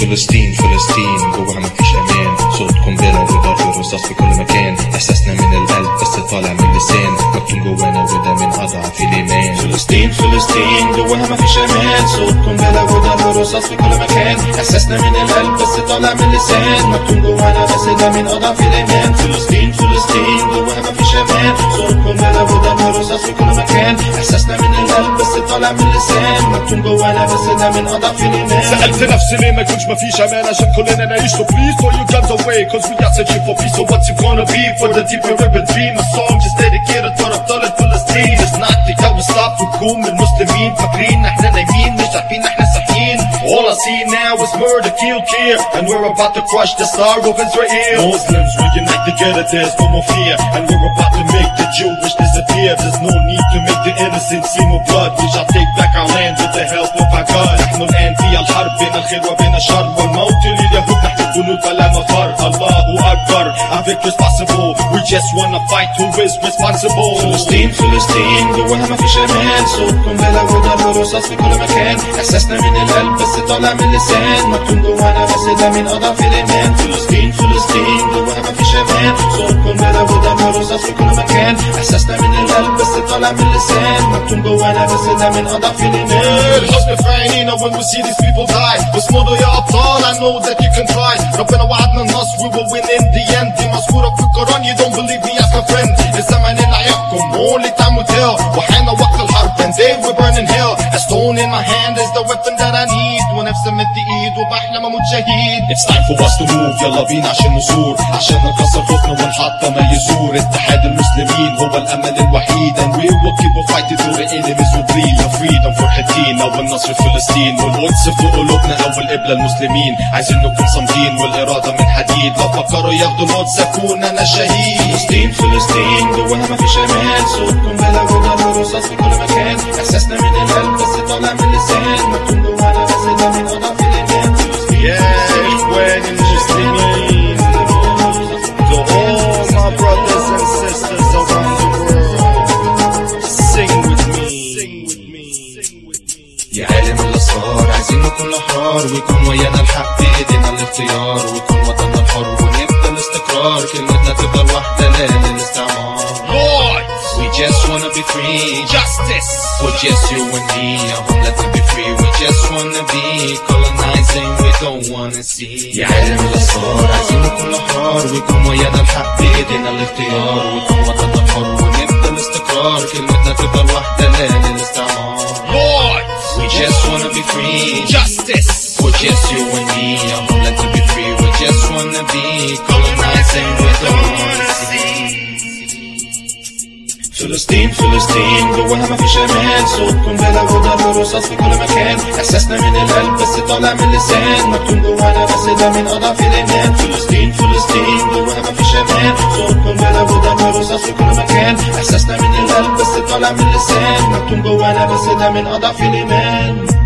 فلسطين فلسطين جواها مفيش امان صوت قنبله وضرب الرصاص في كل مكان احساسنا من القلب بس طالع من اللسان مكتوم جوانا وده من اضعف الايمان فلسطين فلسطين جواها مفيش امان صوت قنبله وضرب الرصاص في كل مكان احساسنا من القلب بس طالع من اللسان مكتوم جوانا بس ده من اضعف الايمان فلسطين فلسطين جواها مفيش امان صوت قنبله وضرب الرصاص في كل مكان احساسنا من القلب بس طالع من اللسان مكتوم جوانا بس ده من اضعف الايمان سألت نفسي ليه ما يكونش مفيش امان عشان كلنا نعيش so please throw your guns away cause we are searching for peace so what's it gonna be for the deep ribbon dream a song just dedicated to أبطال فلسطين it's not the how we stop نكون المسلمين فاكرين احنا نايمين مش عارفين احنا صاحيين all I see now is murder kill kill and we're about to crush the star of Israel Muslims we unite together there's no more fear and we're about to make the Jewish disappear there's no need to make the innocent see more blood we shall take back our land with the help of our God نحن الآن في الحرب بين الخير وبين الشر والموت لليهود نحن الجنود فلا مفر الله أكبر avec responsible we just wanna fight who is responsible فلسطين فلسطين جواها مفيش امان صوت قنبله وضرب رصاص في كل مكان احساسنا من القلب بس طالع من اللسان مكتوم جوانا بس ده من اضعف الايمان فلسطين فلسطين جواها مفيش امان صوت قنبله وضرب رصاص في كل مكان احساسنا من القلب بس طالع من اللسان مكتوم جوانا بس ده من اضعف الايمان الحزن في عينينا when we see these people die واصمدوا يا أبطال I know that you can try ربنا وعدنا النصر we will win in the end دي مذكورة في القرآن you don't believe me ask a friend الزمن اللي هيحكم only time will tell وحان وقت الحرب and they will burn in hell a stone in my hand is the weapon that I need ونفسي مد ايد وبحلم اموت شهيد It's time for us to move يلا بينا عشان نثور عشان نكسر خوفنا ونحطم اي سور اتحاد المسلمين هو الامل الوحيد and we will keep on fighting till the enemies will bleed for freedom فرحتين اول نصر فلسطين والقدس في قلوبنا اول قبلة المسلمين عايزين نكون صامدين والاراده من حديد لو فكروا ياخدوا القدس اكون انا شهيد فلسطين فلسطين جواها مفيش امان صوت قنبله وضرب رصاص في كل مكان احساسنا من القلب بس طالع من اللسان مكتوم جوانا بس ده من اضعف الايمان فلسطين يا اخواني المسلمين to all my brothers and sisters around the world sing with me يا عالم الاسرار عايزين نكون احرار ويكون ويانا الحق بايدينا الاختيار ويكون وطننا الحر ونبدا الاستقرار كلمتنا تفضل واحده لا للاستعمار Lord We just wanna be free justice for just you and me. Our homeland to be free. We just wanna be colonizing. We don't wanna see. يا عالم الاسرار عايزين نكون احرار ويكون ويانا الحق بايدينا الاختيار ويكون وطننا الحر ونبدا الاستقرار كلمتنا تفضل واحده لا للاستعمار Lord We just wanna be free justice for just you and me. Our homeland to be free. We just wanna be colonizing. We don't wanna see. فلسطين فلسطين جواها مفيش امان صوت قنبله وضرب رصاص في كل مكان احساسنا من القلب بس طالع من اللسان مكتوم جوانا بس ده من اضعف الايمان فلسطين فلسطين جواها مفيش امان صوت قنبله وضرب رصاص في كل مكان احساسنا من القلب بس طالع من اللسان مكتوم جوانا بس ده من اضعف الايمان